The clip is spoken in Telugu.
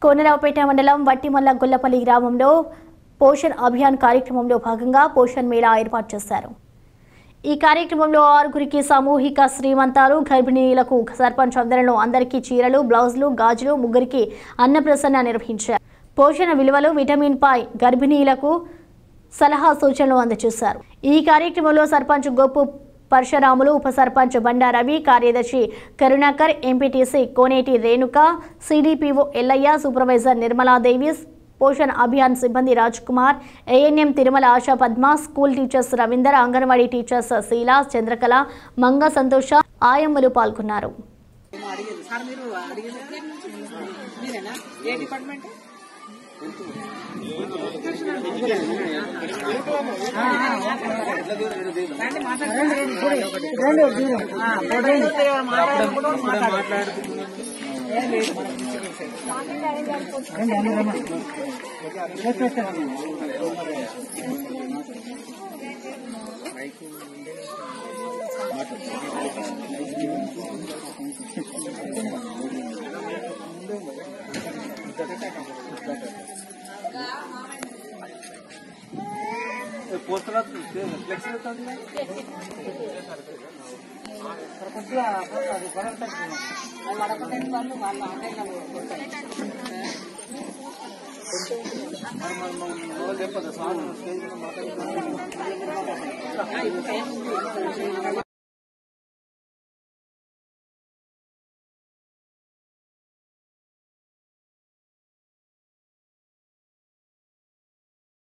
కోనరావుపేట మండలం వట్టిమల్ల గొల్లపల్లి గ్రామంలో పోషణ్ అభియాన్ కార్యక్రమంలో భాగంగా పోషణ్ మేళా ఏర్పాటు చేశారు ఈ కార్యక్రమంలో ఆరుగురికి సామూహిక శ్రీమంతాలు గర్భిణీలకు సర్పంచ్ ఆధ్వర్యంలో అందరికీ చీరలు బ్లౌజులు గాజులు ముగ్గురికి అన్నప్రసన్న నిర్వహించారు పోషణ విలువలు విటమిన్ పై గర్భిణీలకు సలహా సూచనలు అందజేశారు ఈ కార్యక్రమంలో సర్పంచ్ గొప్పు పరశురాములు ఉప సర్పంచ్ బండా రవి కార్యదర్శి Karunakar MPTC Koneti Renuka CDPO Yellaiah supervisor Nirmaladevi Poshan Abhiyan సిబ్బంది Raj Kumar ANM Tirumala ASHA Padma school teachers Ravinder anganwadi teachers Sheela Chandrakala Manga సంతోష ఆయమ్మలు పాల్గొన్నారు అడిగింది సార్ మీరు అడిగింది మీరేనా ఏ డిపార్ట్మెంట్